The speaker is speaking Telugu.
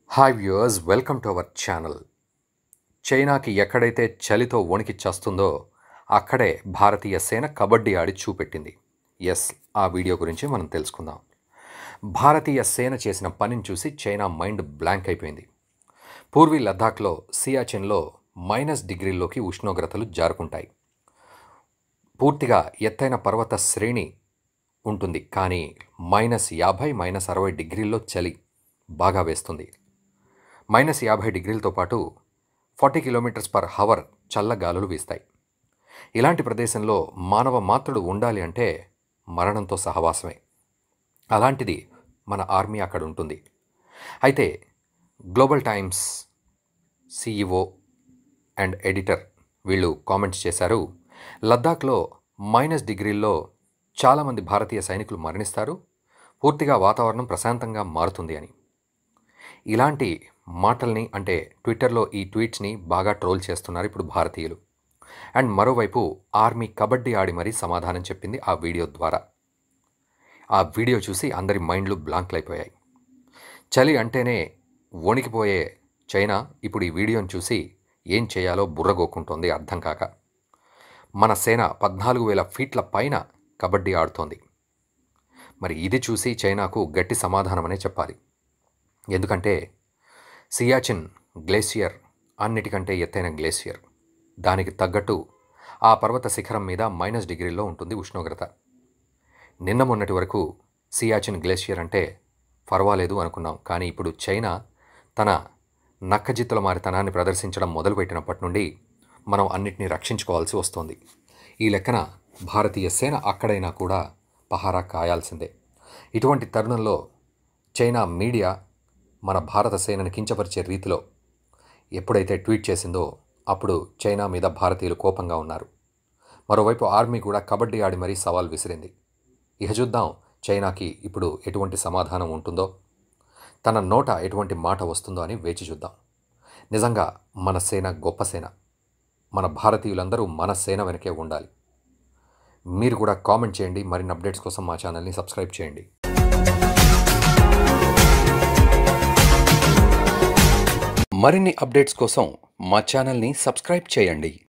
hi viewers welcome to our channel చైనాకి ఎక్కడైతే చలితో వణికి చస్తుందో అక్కడే భారతీయ సేన కబడ్డీ ఆడి చూపెట్టింది ఎస్ ఆ వీడియో గురించి మనం తెలుసుకుందాం భారతీయ సేన చేసిన పనిని చూసి చైనా మైండ్ బ్లాంక్ అయిపోయింది పూర్వీ లద్దాఖ్లో సియాచిన్లో మైనస్ డిగ్రీల్లోకి ఉష్ణోగ్రతలు జారుకుంటాయి పూర్తిగా ఎత్తైన పర్వత శ్రేణి ఉంటుంది కానీ మైనస్ యాభై మైనస్ అరవై డిగ్రీల్లో చలి బాగా వేస్తుంది మైనస్ యాభై డిగ్రీలతో పాటు ఫార్టీ కిలోమీటర్స్ పర్ హవర్ చల్ల గాలులు వీస్తాయి ఇలాంటి ప్రదేశంలో మానవ మాత్రుడు ఉండాలి అంటే మరణంతో సహవాసమే అలాంటిది మన ఆర్మీ అక్కడ ఉంటుంది అయితే Global Times CEO and editor వీళ్ళు కామెంట్స్ చేశారు లద్దాఖ్లో మైనస్ డిగ్రీల్లో చాలామంది భారతీయ సైనికులు మరణిస్తారు పూర్తిగా వాతావరణం ప్రశాంతంగా మారుతుంది అని ఇలాంటి మాటల్ని అంటే ట్విట్టర్లో ఈ ట్వీట్స్ని బాగా ట్రోల్ చేస్తున్నారు ఇప్పుడు భారతీయులు అండ్ మరోవైపు ఆర్మీ కబడ్డీ ఆడి మరీ సమాధానం చెప్పింది ఆ వీడియో ద్వారా ఆ వీడియో చూసి అందరి మైండ్లు బ్లాంక్లైపోయాయి చలి అంటేనే వణికిపోయే చైనా ఇప్పుడు ఈ వీడియోని చూసి ఏం చేయాలో బుర్రగోకుంటోంది అర్థం కాక మన సేన పద్నాలుగు వేల ఫీట్ల పైన కబడ్డీ ఆడుతోంది మరి ఇది చూసి చైనాకు గట్టి సమాధానమనే చెప్పాలి ఎందుకంటే సియాచిన్ గ్లేసియర్ అన్నిటికంటే ఎత్తైన గ్లేసియర్ దానికి తగ్గట్టు ఆ పర్వత శిఖరం మీద మైనస్ డిగ్రీలో ఉంటుంది ఉష్ణోగ్రత నిన్న మొన్నటి వరకు సియాచిన్ గ్లేసియర్ అంటే పర్వాలేదు అనుకున్నాం కానీ ఇప్పుడు చైనా తన నక్కజిత్తుల మారితనాన్ని ప్రదర్శించడం మొదలుపెట్టినప్పటి నుండి మనం అన్నిటినీ రక్షించుకోవాల్సి వస్తోంది ఈ లెక్కన భారతీయ సేన అక్కడైనా కూడా పహారా కాయాల్సిందే ఇటువంటి తరుణంలో చైనా మీడియా మన భారత సేనని కించపరిచే రీతిలో ఎప్పుడైతే ట్వీట్ చేసిందో అప్పుడు చైనా మీద భారతీయులు కోపంగా ఉన్నారు మరోవైపు ఆర్మీ కూడా కబడ్డీ ఆడి మరీ సవాల్ విసిరింది ఇక చూద్దాం చైనాకి ఇప్పుడు ఎటువంటి సమాధానం ఉంటుందో తన నోట ఎటువంటి మాట వస్తుందో అని వేచి చూద్దాం నిజంగా మన సేన గొప్ప సేన మన భారతీయులందరూ మన సేన వెనకే ఉండాలి మీరు కూడా కామెంట్ చేయండి మరిన్ని అప్డేట్స్ కోసం మా ఛానల్ని సబ్స్క్రైబ్ చేయండి మరిన్ని అప్డేట్స్ కోసం మా ఛానల్ని సబ్స్క్రైబ్ చేయండి